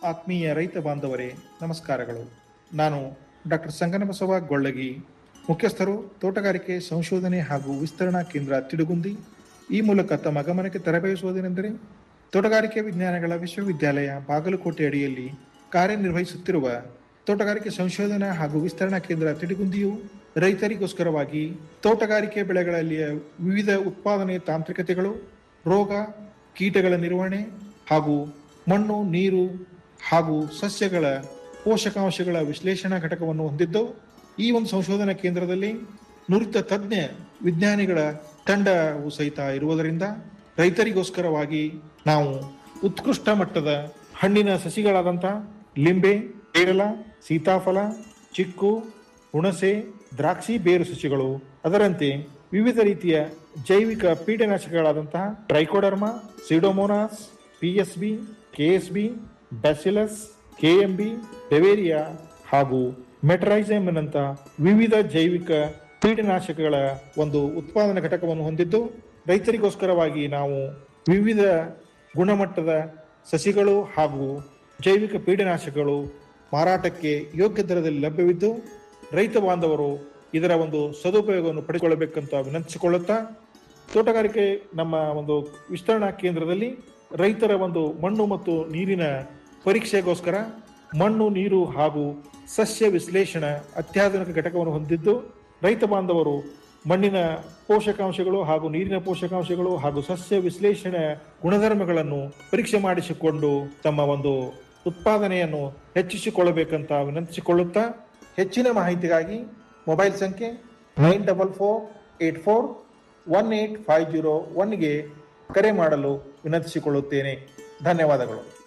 ಆತ್ಮೀಯ ರೈತ ಬಾಂಧವರೇ ನಮಸ್ಕಾರಗಳು ನಾನು ಡಾಕ್ಟರ್ ಸಂಗನಬಸವ ಗೊಳ್ಳಗಿ ಮುಖ್ಯಸ್ಥರು ತೋಟಗಾರಿಕೆ ಸಂಶೋಧನೆ ಹಾಗೂ ವಿಸ್ತರಣಾ ಕೇಂದ್ರ ತಿಡುಗುಂದಿ ಈ ಮೂಲಕ ತಮ್ಮ ಗಮನಕ್ಕೆ ತರಬೇಯಿಸುವುದೇನೆಂದರೆ ತೋಟಗಾರಿಕೆ ವಿಜ್ಞಾನಗಳ ವಿಶ್ವವಿದ್ಯಾಲಯ ಬಾಗಲಕೋಟೆ ಅಡಿಯಲ್ಲಿ ಕಾರ್ಯನಿರ್ವಹಿಸುತ್ತಿರುವ ತೋಟಗಾರಿಕೆ ಸಂಶೋಧನಾ ಹಾಗೂ ವಿಸ್ತರಣಾ ಕೇಂದ್ರ ತಿಡುಗುಂದಿಯು ರೈತರಿಗೋಸ್ಕರವಾಗಿ ತೋಟಗಾರಿಕೆ ಬೆಳೆಗಳಲ್ಲಿಯ ವಿವಿಧ ಉತ್ಪಾದನೆ ತಾಂತ್ರಿಕತೆಗಳು ರೋಗ ಕೀಟಗಳ ನಿರ್ವಹಣೆ ಹಾಗೂ ಮಣ್ಣು ನೀರು ಹಾಗೂ ಸಸ್ಯಗಳ ಪೋಷಕಾಂಶಗಳ ವಿಶ್ಲೇಷಣಾ ಘಟಕವನ್ನು ಹೊಂದಿದ್ದು ಈ ಒಂದು ಸಂಶೋಧನಾ ಕೇಂದ್ರದಲ್ಲಿ ನುರಿತ ತಜ್ಞ ವಿಜ್ಞಾನಿಗಳ ತಂಡವು ಸಹಿತ ಇರುವುದರಿಂದ ರೈತರಿಗೋಸ್ಕರವಾಗಿ ನಾವು ಉತ್ಕೃಷ್ಟ ಮಟ್ಟದ ಹಣ್ಣಿನ ಸಸಿಗಳಾದಂಥ ಲಿಂಬೆ ಪೇರಲ ಸೀತಾಫಲ ಚಿಕ್ಕು ಹುಣಸೆ ದ್ರಾಕ್ಷಿ ಬೇರು ಸಸಿಗಳು ಅದರಂತೆ ವಿವಿಧ ರೀತಿಯ ಜೈವಿಕ ಪೀಡನಾಶಕಗಳಾದಂತಹ Trichoderma Pseudomonas PSB KSB Bacillus KMB Beauveria ಹಾಗೂ ಮೆಟ್ರೈಸೈಮ್ನಂತ ವಿವಿಧ ಜೈವಿಕ ಕೀಟನಾಶಕಗಳ ಒಂದು ಉತ್ಪಾದನಾ ಘಟಕವನ್ನು ಹೊಂದಿದ್ದು ರೈತರಿಗೋಸ್ಕರವಾಗಿ ನಾವು ವಿವಿಧ ಗುಣಮಟ್ಟದ ಸಸಿಗಳು ಹಾಗೂ ಜೈವಿಕ ಪೀಡನಾಶಕಗಳು ಮಾರಾಟಕ್ಕೆ ಯೋಗ್ಯ ದರದಲ್ಲಿ ಲಭ್ಯವಿದ್ದು ರೈತ ಬಾಂಧವರು ಇದರ ಒಂದು ಸದುಪಯೋಗವನ್ನು ಪಡೆದುಕೊಳ್ಳಬೇಕಂತ ವಿನಂತಿಸಿಕೊಳ್ಳುತ್ತಾ ತೋಟಗಾರಿಕೆ ನಮ್ಮ ಒಂದು ವಿಸ್ತರಣಾ ಕೇಂದ್ರದಲ್ಲಿ ರೈತರ ಒಂದು ಮಣ್ಣು ಮತ್ತು ನೀರಿನ ಪರೀಕ್ಷೆಗೋಸ್ಕರ ಮಣ್ಣು ನೀರು ಹಾಗೂ ಸಸ್ಯ ವಿಶ್ಲೇಷಣಾ ಅತ್ಯಾಧುನಿಕ ಘಟಕವನ್ನು ಹೊಂದಿದ್ದು ರೈತ ಬಾಂಧವರು ಮಣ್ಣಿನ ಪೋಷಕಾಂಶಗಳು ಹಾಗೂ ನೀರಿನ ಪೋಷಕಾಂಶಗಳು ಹಾಗೂ ಸಸ್ಯ ವಿಶ್ಲೇಷಣೆ ಗುಣಧರ್ಮಗಳನ್ನು ಪರೀಕ್ಷೆ ಮಾಡಿಸಿಕೊಂಡು ತಮ್ಮ ಒಂದು ಉತ್ಪಾದನೆಯನ್ನು ಹೆಚ್ಚಿಸಿಕೊಳ್ಳಬೇಕಂತ ವಿನಂತಿಸಿಕೊಳ್ಳುತ್ತಾ ಹೆಚ್ಚಿನ ಮಾಹಿತಿಗಾಗಿ ಮೊಬೈಲ್ ಸಂಖ್ಯೆ nine double four eight four one eight five zero ಒನ್ಗೆ ಕರೆ ಮಾಡಲು ವಿನಂತಿಸಿಕೊಳ್ಳುತ್ತೇನೆ ಧನ್ಯವಾದಗಳು